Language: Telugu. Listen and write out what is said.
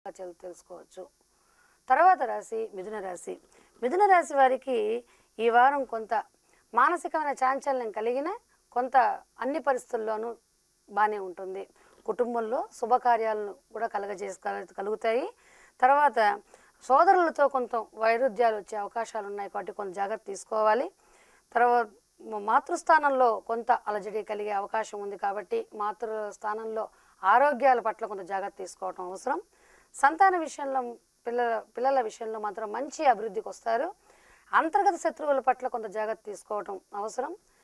తెలు- తెలుసుకోవచ్చు తర్వాత రాశి మిథున రాశి మిథున రాశి వారికి ఈ వారం కొంత మానసికమైన చాంచల్యం కలిగిన కొంత అన్ని పరిస్థితుల్లోనూ బాగానే ఉంటుంది కుటుంబంలో శుభకార్యాలను కూడా కలగజేసి కల- కలుగుతాయి తర్వాత సోదరులతో కొంత వైరుధ్యాలు వచ్చే అవకాశాలు ఉన్నాయి కాబట్టి కొంత జాగ్రత్త తీసుకోవాలి తర్వాత మ- మాతృస్థానంలో కొంత అలజడి కలిగే అవకాశం ఉంది కాబట్టి మాతృస్థానంలో ఆరోగ్యాల పట్ల కొంత జాగ్రత్త తీసుకోవటం అవసరం సంతాన విషయంలో పిల్లల పిల్లల విషయంలో మాత్రం మంచి అభివృద్ధికి వస్తారు అంతర్గత శత్రువుల పట్ల కొంత జాగ్రత్త తీసుకోవటం అవసరం